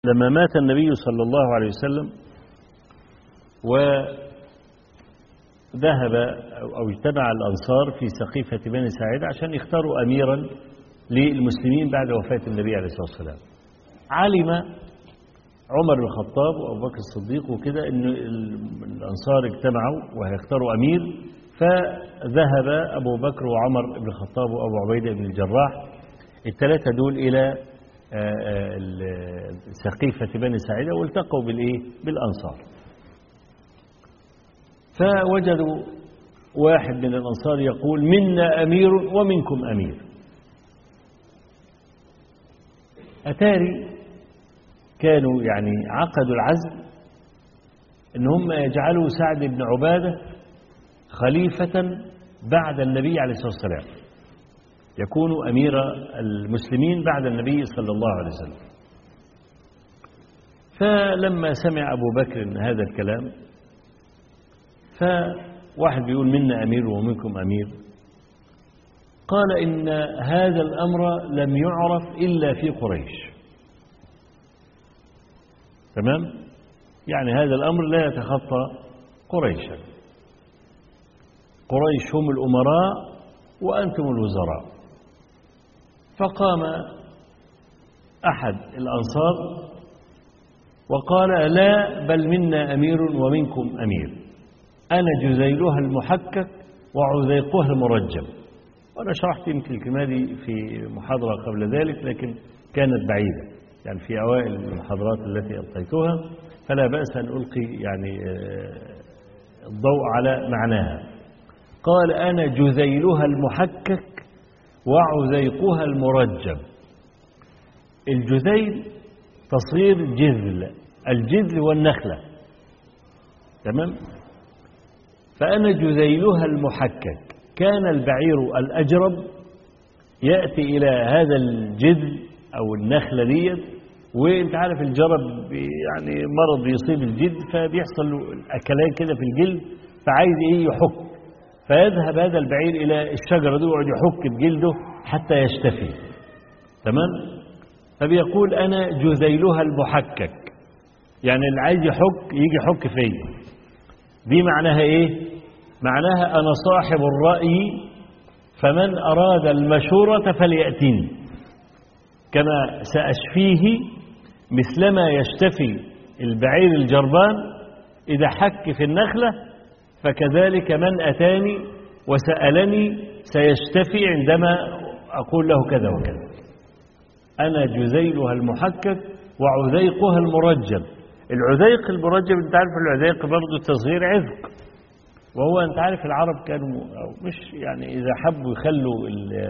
لما مات النبي صلى الله عليه وسلم وذهب أو اجتمع الأنصار في سقيفة بني ساعدة عشان يختاروا أميرا للمسلمين بعد وفاة النبي عليه الصلاة والسلام علم عمر بن الخطاب وأبو بكر الصديق وكده أن الأنصار اجتمعوا وهيختاروا أمير فذهب أبو بكر وعمر بن الخطاب وأبو عبيدة بن الجراح الثلاثة دول إلى سقيفة بني ساعدة والتقوا بالإيه؟ بالأنصار فوجدوا واحد من الأنصار يقول منا أمير ومنكم أمير أتاري كانوا يعني عقدوا العزم ان هم يجعلوا سعد بن عبادة خليفة بعد النبي عليه الصلاة والسلام يكون أمير المسلمين بعد النبي صلى الله عليه وسلم فلما سمع أبو بكر هذا الكلام فواحد بيقول منا أمير ومنكم أمير قال إن هذا الأمر لم يعرف إلا في قريش تمام يعني هذا الأمر لا يتخطى قريشا قريش هم الأمراء وأنتم الوزراء فقام أحد الأنصار وقال لا بل منا أمير ومنكم أمير أنا جزيلها المحكك وعذيقها المرجم وأنا شرحت يمكن الكلمة دي في محاضرة قبل ذلك لكن كانت بعيدة يعني في أوائل المحاضرات التي ألقيتها فلا بأس أن ألقي يعني الضوء على معناها قال أنا جذيلها المحكك وعذيقها المرجم الجذيل تصغير جذل الجذل والنخلة تمام فأنا جذيلها المحكك كان البعير الأجرب يأتي إلى هذا الجذل أو النخلة ديت وانت عارف الجرب يعني مرض يصيب الجلد فبيحصل له أكلان كده في الجلد فعايز إيه يحك فيذهب هذا البعير إلى الشجرة دي ويقعد يحك بجلده حتى يشتفي تمام فبيقول أنا جذيلها المحكك يعني اللي عايز يحك يجي يحك فيا دي معناها إيه معناها أنا صاحب الرأي فمن أراد المشورة فليأتني كما سأشفيه مثلما يشتفي البعير الجربان إذا حك في النخلة فكذلك من أتاني وسألني سيشتفي عندما أقول له كذا وكذا أنا جزيلها المحكك وعذيقها المرجم العذيق المرجم أنت عارف العذيق برضه تصغير عذق وهو أنت عارف العرب كانوا أو مش يعني إذا حبوا يخلوا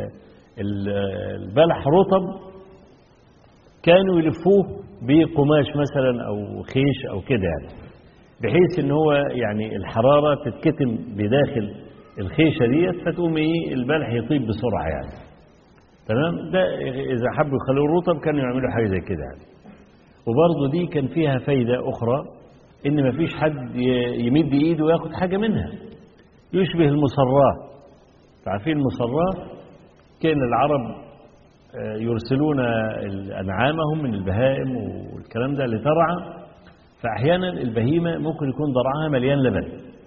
البلح رطب كانوا يلفوه بقماش مثلا أو خيش أو كده يعني بحيث ان هو يعني الحرارة تتكتم بداخل الخيشة ديت فتقوم ايه البلح يطيب بسرعة يعني تمام ده إذا حبوا يخلوه رطب كانوا يعملوا حاجة زي كده يعني وبرضه دي كان فيها فايدة أخرى إن مفيش حد يمد إيده وياخد حاجة منها يشبه المصراه عارفين المصراه كان العرب يرسلون أنعامهم من البهائم والكلام ده لترعى فأحيانا البهيمة ممكن يكون ضرعها مليان لبن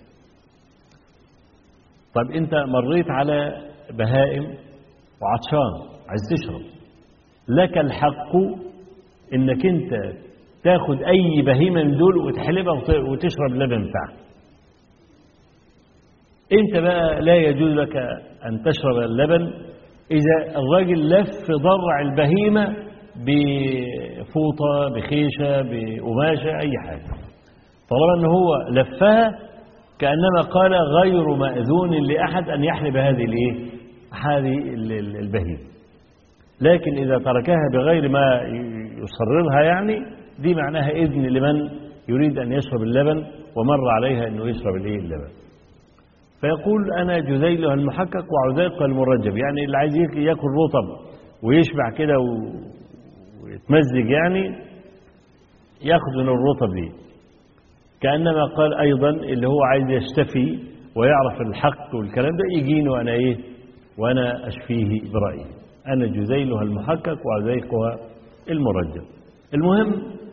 طب أنت مريت على بهائم وعطشان عايز تشرب لك الحق انك انت تاخد اي بهيمه من دول وتحلبها وتشرب اللبن بتاعها انت بقى لا يجوز لك ان تشرب اللبن اذا الراجل لف ضرع البهيمه بفوطه بخيشه بقماشه اي حاجه طالما ان هو لفها كانما قال غير ماذون لاحد ان يحلب هذه الايه هذه البهيمه لكن إذا تركها بغير ما يصررها يعني دي معناها إذن لمن يريد أن يشرب اللبن ومر عليها أنه يشرب الإيه اللبن فيقول أنا جذيلها المحكك وعذيقها المرجب يعني اللي عايز ياكل رطب ويشبع كده ويتمزج يعني ياخذ من الرطب دي كأنما قال أيضا اللي هو عايز يشتفي ويعرف الحق والكلام ده يجيني وأنا إيه وأنا أشفيه برأيي أنا جزيلها المحكك وعزيقها المرجم المهم